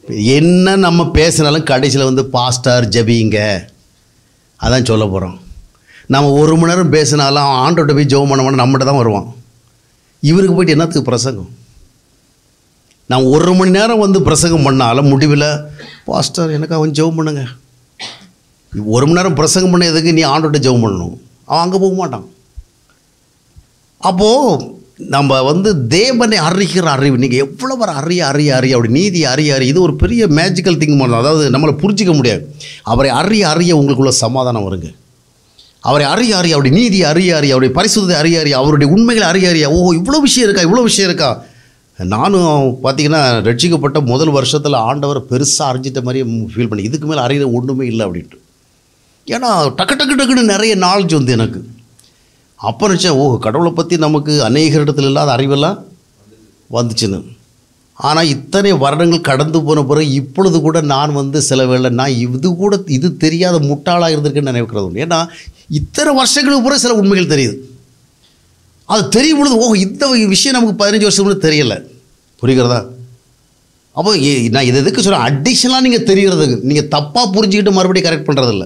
என்ன நம்ம பேசினாலும் கடைசியில் வந்து பாஸ்டர் ஜபிங்க அதான் சொல்ல போகிறோம் நம்ம ஒரு மணி நேரம் பேசினாலும் ஆண்டோட்ட போய் ஜெபம் பண்ண மாட்டோம் நம்மகிட்ட தான் வருவான் இவருக்கு போயிட்டு என்னத்துக்கு பிரசங்கம் நான் ஒரு மணி நேரம் வந்து பிரசங்கம் பண்ணாலும் முடிவில் பாஸ்டர் எனக்கு அவன் ஜெபம் பண்ணுங்க ஒரு மணி நேரம் பிரசங்கம் பண்ண எதுக்கு நீ ஆண்டோட்ட ஜெபம் பண்ணணும் அவன் அங்கே போக மாட்டான் அப்போது நம்ம வந்து தேவனை அறிகிற அறிவு நீங்கள் எவ்வளோ வர அறிய அறிய அறிய அப்படி நீதி அறிய அறிய இது ஒரு பெரிய மேஜிக்கல் திங் பண்ணலாம் அதாவது நம்மளை புரிஞ்சிக்க முடியாது அவரை அறிய அறிய உங்களுக்குள்ள சமாதானம் வருங்க அவரை அறிய அறிய அவருடைய நீதி அறிய அறிய அவருடைய பரிசுத்தத்தை அறிய அறிய அவருடைய உண்மைகளை அறிய அறிய ஓ இவ்வளோ விஷயம் இருக்கா இவ்வளோ விஷயம் இருக்கா நானும் பார்த்தீங்கன்னா ரட்சிக்கப்பட்ட முதல் வருஷத்தில் ஆண்டவர் பெருசாக அறிஞ்சிட்ட மாதிரியே ஃபீல் பண்ணி இதுக்கு மேலே அறியிற ஒன்றுமே இல்லை அப்படின்ட்டு ஏன்னா டக்கு டக்கு டக்குன்னு நிறைய நாலேஜ் வந்து எனக்கு அப்போ நினச்சேன் ஓ கடவுளை பற்றி நமக்கு அநேக இடத்துல இல்லாத அறிவெல்லாம் வந்துச்சுன்னு ஆனால் இத்தனை வருடங்கள் கடந்து போன பிறகு இப்பொழுது கூட நான் வந்து சில வேளை நான் இது கூட இது தெரியாத முட்டாளாக இருந்திருக்கேன்னு நினைக்கிறது உண்டு ஏன்னா இத்தனை வருஷங்களுக்கு பிறகு சில உண்மைகள் தெரியுது அது தெரியும் பொழுது ஓ இந்த விஷயம் நமக்கு பதினஞ்சு வருஷம் முன்னாடி தெரியல புரிகிறதா அப்போ ஏ- நான் இது எதுக்கு சொல்கிறேன் அடிஷனலாக நீங்கள் தெரியறதுக்கு நீங்கள் தப்பாக புரிஞ்சுக்கிட்டு மறுபடியும் கரெக்ட் பண்ணுறதில்ல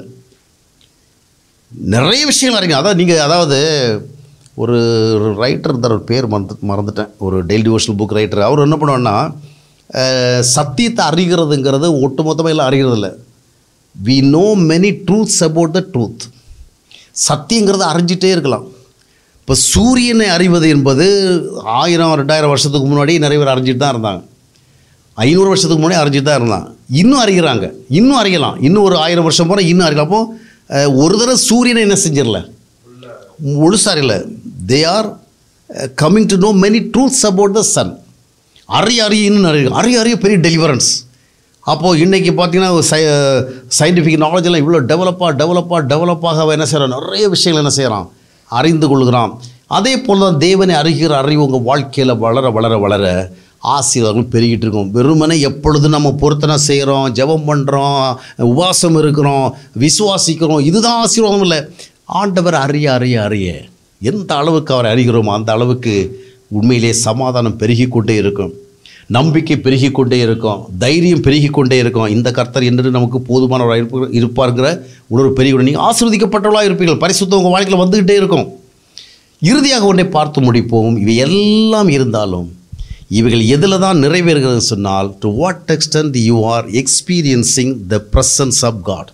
நிறைய விஷயங்கள் இருக்கு அதான் நீங்கள் அதாவது ஒரு ரைட்டர் இருந்தார் ஒரு பேர் மறந்து மறந்துட்டேன் ஒரு டெய்லி டிவோஷனல் புக் ரைட்டர் அவர் என்ன பண்ணுவான்னா அஹ், சத்தியத்தை அறிகிறதுங்கிறது ஒட்டுமொத்தமாக எல்லாம் அறிகிறது இல்லை we know many truths about the truth சத்தியங்கிறத அறிஞ்சிட்டே இருக்கலாம் இப்போ சூரியனை அறிவது என்பது ஆயிரம் ரெண்டாயிரம் வருஷத்துக்கு முன்னாடி நிறைய பேர் அறிஞ்சிட்டு தான் இருந்தாங்க ஐநூறு வருஷத்துக்கு முன்னாடி அறிஞ்சிட்டு தான் இருந்தாங்க இன்னும் அறிகிறாங்க இன்னும் அறியலாம் இன்னும் ஒரு ஆயிரம் வருஷம் போனால் இன்னும் அறியலாம் அப்போ அஹ், ஒரு தடவை சூரியனை என்ன செஞ்சிடல முழுசாக இல்லை they are coming to know many truths about the sun அறிய அறிய இன்னும் அறிய அறிய அறிய பெரிய டெலிவரன்ஸ் அப்போது இன்றைக்கி பார்த்தீங்கன்னா சை சயின்டிஃபிக் நாலேஜ் எல்லாம் இவ்வளோ டெவலப்பாக டெவலப்பாக டெவலப்பாக அவன் என்ன செய்கிறான் நிறைய விஷயங்கள் என்ன செய்கிறான் அறிந்து கொள்கிறான் அதே போல் தான் தேவனை அறிகிற அறிவு உங்கள் வாழ்க்கையில் வளர வளர வளர ஆசீர்வாதங்கள் பெருகிட்டு இருக்கும் வெறுமனே எப்பொழுது நம்ம பொருத்தனை செய்கிறோம் ஜெபம் பண்ணுறோம் உபாசம் இருக்கிறோம் விசுவாசிக்கிறோம் இதுதான் ஆசீர்வாதம் இல்லை ஆண்டவர் அறிய அறிய அறிய எந்த அளவுக்கு அவரை அறிகிறோமோ அந்த அளவுக்கு உண்மையிலே சமாதானம் பெருகி கொண்டே இருக்கும் நம்பிக்கை பெருகி கொண்டே இருக்கும் தைரியம் பெருகி கொண்டே இருக்கும் இந்த கர்த்தர் என்று நமக்கு போதுமானவராக இருப்ப இருப்பாருங்கிற உணர்வு பெருகி நீங்கள் ஆசீர்வதிக்கப்பட்டவர்களாக இருப்பீர்கள் பரிசுத்தம் உங்கள் வாழ்க்கையில் வந்துக்கிட்டே இருக்கும் இறுதியாக ஒன்றை பார்த்து முடிப்போம் இவை எல்லாம் இருந்தாலும் இவைகள் எதில் தான் நிறைவேறுகிறது சொன்னால் to what extent you are experiencing the presence of God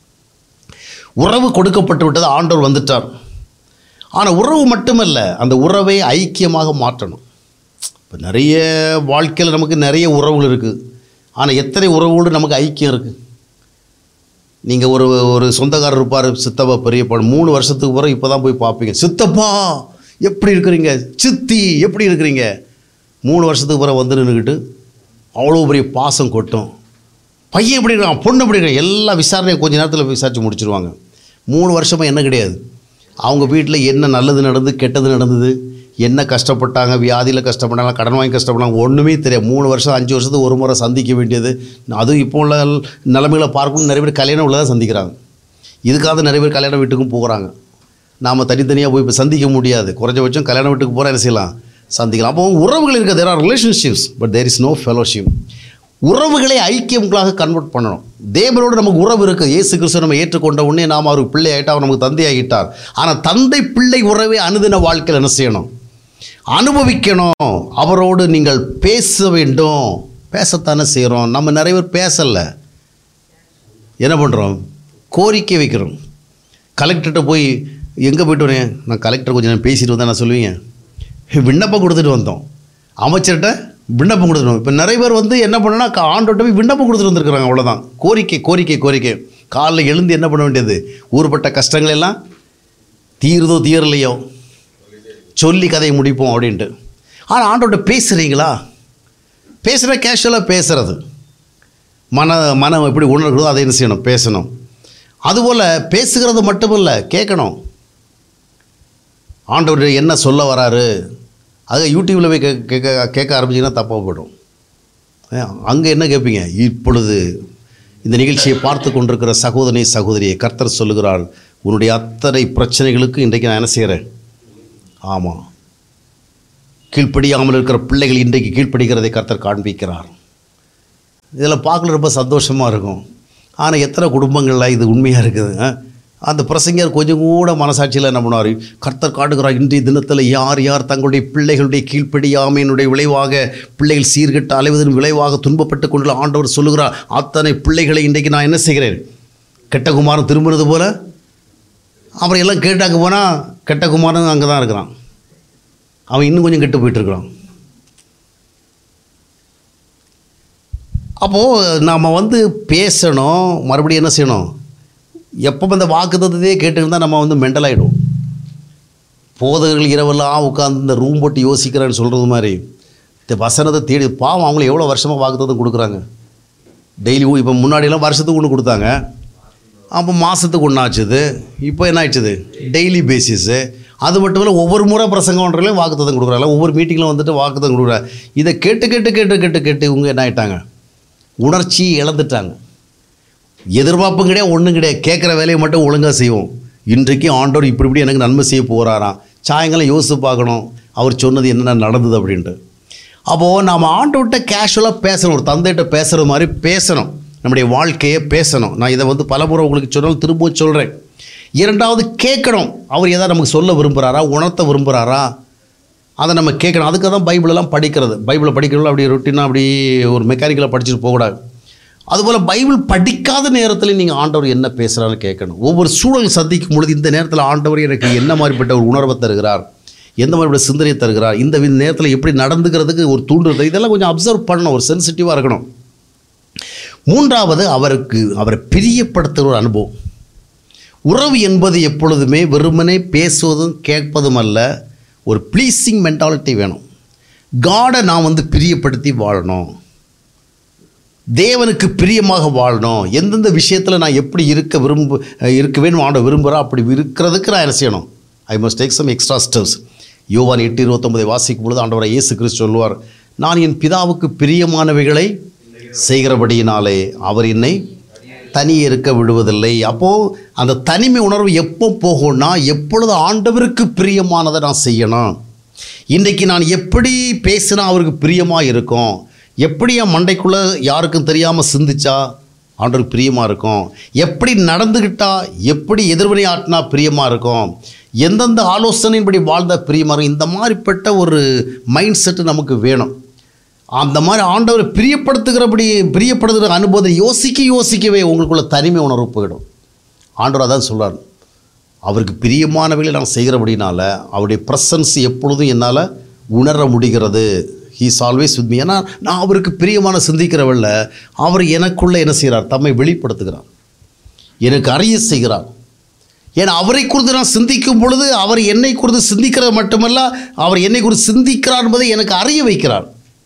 உறவு கொடுக்கப்பட்டு விட்டது ஆண்டவர் வந்துட்டார் ஆனால் உறவு மட்டுமல்ல அந்த உறவை ஐக்கியமாக மாற்றணும் இப்போ நிறைய வாழ்க்கையில் நமக்கு நிறைய உறவுகள் இருக்குது ஆனால் எத்தனை உறவுகளோடு நமக்கு ஐக்கியம் இருக்குது நீங்கள் ஒரு ஒரு சொந்தக்காரர் இருப்பார் சித்தப்பா பெரியப்பா மூணு வருஷத்துக்கு பிறகு இப்போ தான் போய் பார்ப்பீங்க சித்தப்பா எப்படி இருக்கிறீங்க சித்தி எப்படி இருக்கிறீங்க மூணு வருஷத்துக்கு பிறகு வந்து நின்றுக்கிட்டு அவ்வளோ பெரிய பாசம் கொட்டும் பையன் எப்படி இருக்கான் பொண்ணு எப்படி இருக்கான் எல்லா விசாரணையும் கொஞ்ச நேரத்தில் விசாரித்து முடிச்சிருவாங்க மூணு வருஷமாக என்ன கிடையாது அவங்க வீட்டில் என்ன நல்லது நடந்து கெட்டது நடந்தது என்ன கஷ்டப்பட்டாங்க வியாதியில் கஷ்டப்பட்டாங்க கடன் வாங்கி கஷ்டப்பட்டாங்க ஒன்றுமே தெரியாது மூணு வருஷம் அஞ்சு வருஷத்துக்கு ஒரு முறை சந்திக்க வேண்டியது அதுவும் இப்போ உள்ள நிலைமைகளை பார்க்கணும் நிறைய பேர் கல்யாணம் உள்ளதான் சந்திக்கிறாங்க இதுக்காக நிறைய பேர் கல்யாண வீட்டுக்கும் போகிறாங்க நாம் தனித்தனியாக போய் இப்போ சந்திக்க முடியாது குறைஞ்சபட்சம் கல்யாண வீட்டுக்கு போகிற என்ன செய்யலாம் சந்திக்கலாம் அப்போ உறவுகள் இருக்குது there are relationships but there is no fellowship உறவுகளை ஐக்கியங்களாக கன்வெர்ட் பண்ணணும் தேவனோடு நமக்கு உறவு இருக்குது இயேசு கிறிஸ்து நம்ம ஏற்றுக்கொண்ட உடனே நாம் அவருக்கு பிள்ளை ஆகிட்டா அவர் நமக்கு தந்தை ஆகிட்டார் ஆனால் தந்தை பிள்ளை உறவை அனுதின வாழ்க்கையில் என்ன செய்யணும் அனுபவிக்கணும் அவரோடு நீங்கள் பேச வேண்டும் பேசத்தானே செய்கிறோம் நம்ம நிறைய பேர் பேசலை என்ன பண்ணுறோம் கோரிக்கை வைக்கிறோம் கலெக்டர்கிட்ட போய் எங்கே போயிட்டு வரேன் நான் கலெக்டர் கொஞ்சம் நேரம் பேசிட்டு வந்தேன் நான் சொல்லுவீங்க விண்ணப்பம் கொடுத்துட்டு வந்தோம் அமைச்சர்கிட்ட விண்ணப்பம் கொடுத்துட்டு இப்போ நிறைய பேர் வந்து என்ன பண்ணனா ஆண்டோட்ட போய் விண்ணப்பம் கொடுத்துட்டு வந்திருக்கிறாங்க அவ்வளோதான் கோரிக்கை கோரிக்கை கோரிக்கை காலைல எழுந்து என்ன பண்ண வேண்டியது ஊர்பட்ட கஷ்டங்கள் எல்லாம் தீருதோ தீரலையோ சொல்லி கதையை முடிப்போம் அப்படின்ட்டு ஆனால் ஆண்டோட்ட பேசுகிறீங்களா பேசுகிற கேஷுவலாக பேசுகிறது மன மனம் எப்படி உணர்கிறதோ அதை என்ன செய்யணும் பேசணும் அதுபோல் பேசுகிறது மட்டுமல்ல கேட்கணும் ஆண்டவர் என்ன சொல்ல வராரு அது யூடியூப்பில் போய் கேட்க கேட்க கேட்க ஆரம்பிச்சிங்கன்னா தப்பாக போயிடும் அங்கே என்ன கேட்பீங்க இப்பொழுது இந்த நிகழ்ச்சியை பார்த்து கொண்டிருக்கிற சகோதரி சகோதரியை கர்த்தர் சொல்லுகிறாள் உன்னுடைய அத்தனை பிரச்சனைகளுக்கு இன்றைக்கு நான் என்ன செய்கிறேன் ஆமாம் கீழ்ப்படியாமல் இருக்கிற பிள்ளைகள் இன்றைக்கு கீழ்ப்படுகிறதை கர்த்தர் காண்பிக்கிறார் இதில் பார்க்கல ரொம்ப சந்தோஷமாக இருக்கும் ஆனால் எத்தனை குடும்பங்களில் இது உண்மையாக இருக்குதுங்க அந்த பிரசங்கர் கொஞ்சம் கூட மனசாட்சியில் என்ன பண்ணுவார் கர்த்தர் காட்டுகிறார் இன்றைய தினத்தில் யார் யார் தங்களுடைய பிள்ளைகளுடைய கீழ்ப்படியாமையினுடைய விளைவாக பிள்ளைகள் சீர்கெட்ட அலைவதன் விளைவாக துன்பப்பட்டு கொண்டுள்ள ஆண்டவர் சொல்லுகிறார் அத்தனை பிள்ளைகளை இன்றைக்கு நான் என்ன செய்கிறேன் கெட்ட குமாரன் திரும்பினது போல அப்புறம் எல்லாம் கேட்டாங்க போனால் கெட்ட குமாரன் அங்கே தான் இருக்கிறான் அவன் இன்னும் கொஞ்சம் கெட்டு போயிட்டுருக்கிறான் அப்போது நாம் வந்து பேசணும் மறுபடியும் என்ன செய்யணும் எப்போ இந்த வாக்குத்தத்தையே கேட்டுருந்தா நம்ம வந்து மெண்டல் ஆகிடும் போதகர்கள் இரவெல்லாம் உட்காந்து இந்த ரூம் போட்டு யோசிக்கிறேன்னு சொல்கிறது மாதிரி இந்த வசனத்தை தேடி பாவம் அவங்கள எவ்வளோ வருஷமாக வாக்குத்தத்தம் கொடுக்குறாங்க டெய்லி இப்போ முன்னாடியெல்லாம் வருஷத்துக்கு ஒன்று கொடுத்தாங்க அப்போ மாதத்துக்கு ஒன்று ஆச்சுது இப்போ என்ன ஆயிடுச்சுது டெய்லி பேசிஸு அது மட்டும் இல்லை ஒவ்வொரு முறை பிரசங்கம் பண்ணுறதுலையும் வாக்குத்தத்தம் கொடுக்குறாங்க ஒவ்வொரு மீட்டிங்கில் வந்துட்டு வாக்குத்தத்தம் கொடுக்குறாங்க இதை கேட்டு கேட்டு கேட்டு கேட்டு கேட்டு இவங்க என்ன ஆயிட்டாங்க உணர்ச்சி இழந்துட்டாங்க எதிர்பார்ப்பும் கிடையாது ஒன்றும் கிடையாது கேட்குற வேலையை மட்டும் ஒழுங்காக செய்வோம் இன்றைக்கு ஆண்டவர் இப்படி இப்படி எனக்கு நன்மை செய்ய போகிறாராம் சாயங்காலம் யோசித்து பார்க்கணும் அவர் சொன்னது என்னென்ன நடந்தது அப்படின்ட்டு அப்போது நாம் ஆண்டவர்கிட்ட கேஷுவலாக பேசணும் ஒரு தந்தைகிட்ட பேசுகிற மாதிரி பேசணும் நம்முடைய வாழ்க்கையை பேசணும் நான் இதை வந்து பலமுறை உங்களுக்கு சொன்னாலும் திரும்பவும் சொல்கிறேன் இரண்டாவது கேட்கணும் அவர் எதாவது நமக்கு சொல்ல விரும்புகிறாரா உணர்த்த விரும்புகிறாரா அதை நம்ம கேட்கணும் அதுக்காக தான் பைபிளெல்லாம் படிக்கிறது பைபிளை படிக்கிறோம் அப்படி ரொட்டீனாக அப்படி ஒரு மெக்கானிக்கலாக படிச்சுட்டு போகக்கூடாது அதுபோல் பைபிள் படிக்காத நேரத்தில் நீங்கள் ஆண்டவர் என்ன பேசுகிறான்னு கேட்கணும் ஒவ்வொரு சூழல் சந்திக்கும் பொழுது இந்த நேரத்தில் ஆண்டவர் எனக்கு என்ன மாதிரிப்பட்ட ஒரு உணர்வை தருகிறார் எந்த மாதிரிப்பட்ட சிந்தனையை தருகிறார் இந்த வி- நேரத்தில் எப்படி நடந்துக்கிறதுக்கு ஒரு தூண்டுறது இதெல்லாம் கொஞ்சம் அப்சர்வ் பண்ணணும் ஒரு சென்சிட்டிவாக இருக்கணும் மூன்றாவது அவருக்கு அவரை பிரியப்படுத்துகிற ஒரு அனுபவம் உறவு என்பது எப்பொழுதுமே வெறுமனே பேசுவதும் கேட்பதும் அல்ல ஒரு ப்ளீஸிங் மென்டாலிட்டி வேணும் காடை நான் வந்து பிரியப்படுத்தி வாழணும் தேவனுக்கு பிரியமாக வாழணும் எந்தெந்த விஷயத்தில் நான் எப்படி இருக்க விரும்பு இருக்க வேணும் ஆண்ட விரும்புகிறா அப்படி இருக்கிறதுக்கு நான் என்ன செய்யணும் I must take some extra steps Yovan எட்டு இருபத்தொன்பதை வாசிக்கும் பொழுது ஆண்டவரை இயேசு கிறிஸ்து சொல்லுவார் நான் என் பிதாவுக்கு பிரியமானவைகளை செய்கிறபடியினாலே அவர் என்னை தனியே இருக்க விடுவதில்லை அப்போது அந்த தனிமை உணர்வு எப்போ போகும்னா எப்பொழுது ஆண்டவருக்கு பிரியமானதை நான் செய்யணும் இன்றைக்கு நான் எப்படி பேசினா அவருக்கு பிரியமாக இருக்கும் எப்படி என் மண்டைக்குள்ளே யாருக்கும் தெரியாமல் சிந்திச்சா ஆண்டவருக்கு பிரியமாக இருக்கும் எப்படி நடந்துக்கிட்டா எப்படி எதிர்வினை ஆட்டினா பிரியமாக இருக்கும் எந்தெந்த ஆலோசனையின்படி வாழ்ந்தா பிரியமாக இருக்கும் இந்த மாதிரிப்பட்ட ஒரு மைண்ட் செட்டு நமக்கு வேணும் அந்த மாதிரி ஆண்டவரை பிரியப்படுத்துகிறபடி பிரியப்படுத்துகிற அனுபவத்தை யோசிக்க யோசிக்கவே உங்களுக்குள்ள தனிமை உணர்வு போயிடும் ஆண்டவர் அதான் சொல்றார் அவருக்கு பிரியமானவைகளை நான் செய்கிறபடினால அவருடைய ப்ரெசன்ஸ் எப்பொழுதும் என்னால் உணர முடிகிறது ஹீஸ் ஆல்வேஸ் வித் மீ ஏன்னா நான் அவருக்கு பிரியமான சிந்திக்கிறவல்ல அவர் எனக்குள்ளே என்ன செய்கிறார் தம்மை வெளிப்படுத்துகிறார் எனக்கு அறிய செய்கிறார் ஏன்னா அவரை குறித்து நான் சிந்திக்கும் பொழுது அவர் என்னை குறித்து சிந்திக்கிறது மட்டுமல்ல அவர் என்னை குறித்து சிந்திக்கிறார் என்பதை எனக்கு அறிய வைக்கிறார்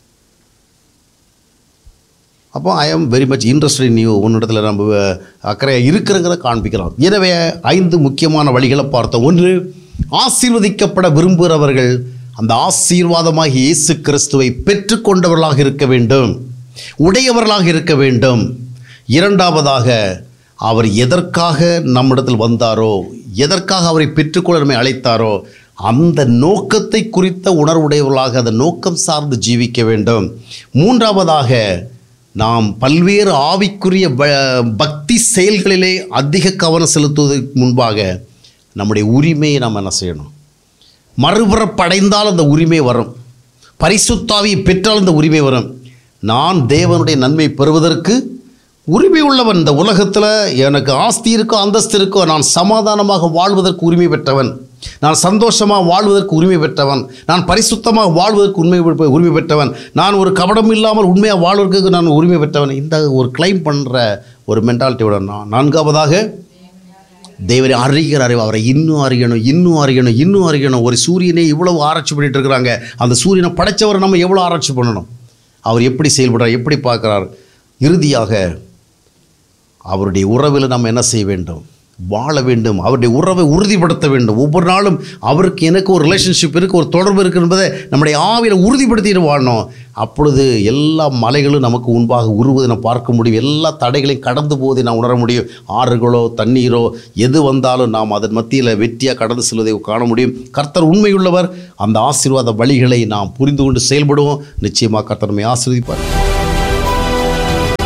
அப்போ I am very much interested in you உன்னிடத்தில் நம்ம அக்கறையாக இருக்கிறங்கிறத காண்பிக்கலாம் எனவே ஐந்து முக்கியமான வழிகளை பார்த்தோம் ஒன்று ஆசீர்வதிக்கப்பட விரும்புகிறவர்கள் அந்த ஆசீர்வாதமாகிய இயேசு கிறிஸ்துவை பெற்றுக்கொண்டவர்களாக இருக்க வேண்டும் உடையவர்களாக இருக்க வேண்டும் இரண்டாவதாக அவர் எதற்காக நம்மிடத்தில் வந்தாரோ எதற்காக அவரை பெற்றுக்கொள்ள நம்மை அழைத்தாரோ அந்த நோக்கத்தை குறித்த உணர்வுடையவர்களாக அந்த நோக்கம் சார்ந்து ஜீவிக்க வேண்டும் மூன்றாவதாக நாம் பல்வேறு ஆவிக்குரிய ப- பக்தி செயல்களிலே அதிக கவனம் செலுத்துவதற்கு முன்பாக நம்முடைய உரிமையை நாம் என்ன செய்யணும் மறுபுறப்படைந்தால் அந்த உரிமை வரும் பரிசுத்தாவியை பெற்றால் அந்த உரிமை வரும் நான் தேவனுடைய நன்மை பெறுவதற்கு உரிமை உள்ளவன் இந்த உலகத்தில் எனக்கு ஆஸ்தி இருக்கோ அந்தஸ்து இருக்கோ நான் சமாதானமாக வாழ்வதற்கு உரிமை பெற்றவன் நான் சந்தோஷமாக வாழ்வதற்கு உரிமை பெற்றவன் நான் பரிசுத்தமாக வாழ்வதற்கு உண்மை பெ- உரிமை பெற்றவன் நான் ஒரு கபடம் இல்லாமல் உண்மையாக வாழ்வதற்கு நான் உரிமை பெற்றவன் இந்த ஒரு கிளைம் பண்ணுற ஒரு மென்டாலிட்டியோட நான் நான்காவதாக தேவரை அறிகிற அறிவு அவரை இன்னும் அறியணும் இன்னும் அறியணும் இன்னும் அறியணும் ஒரு சூரியனை இவ்வளவு ஆராய்ச்சி பண்ணிட்டு இருக்கிறாங்க அந்த சூரியனை படைச்சவரை நம்ம எவ்வளோ ஆராய்ச்சி பண்ணணும் அவர் எப்படி செயல்படுறார் எப்படி பார்க்குறார் இறுதியாக அவருடைய உறவில் நம்ம என்ன செய்ய வேண்டும் வாழ வேண்டும் அவருடைய உறவை உறுதிப்படுத்த வேண்டும் ஒவ்வொரு நாளும் அவருக்கு எனக்கு ஒரு ரிலேஷன்ஷிப் இருக்குது ஒரு தொடர்பு இருக்குது என்பதை நம்முடைய ஆவியில் உறுதிப்படுத்திட்டு வாழணும் அப்பொழுது எல்லா மலைகளும் நமக்கு முன்பாக உருவதை நான் பார்க்க முடியும் எல்லா தடைகளையும் கடந்து போவதை நான் உணர முடியும் ஆறுகளோ தண்ணீரோ எது வந்தாலும் நாம் அதன் மத்தியில் வெற்றியாக கடந்து செல்வதை காண முடியும் கர்த்தர் உண்மையுள்ளவர் அந்த ஆசீர்வாத வழிகளை நாம் புரிந்து கொண்டு செயல்படுவோம் நிச்சயமாக கர்த்தர் நம்மை ஆசீர்வதிப்பார்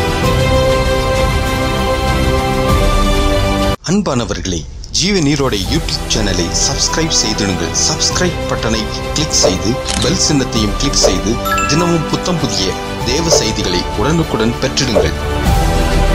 அன்பானவர்களே ஜீவ நீரோட யூடியூப் சேனலை சப்ஸ்கிரைப் செய்திடுங்கள் சப்ஸ்கிரைப் பட்டனை கிளிக் செய்து பெல் சின்னத்தையும் கிளிக் செய்து தினமும் புத்தம் புதிய தேவ செய்திகளை உடனுக்குடன் பெற்றிடுங்கள்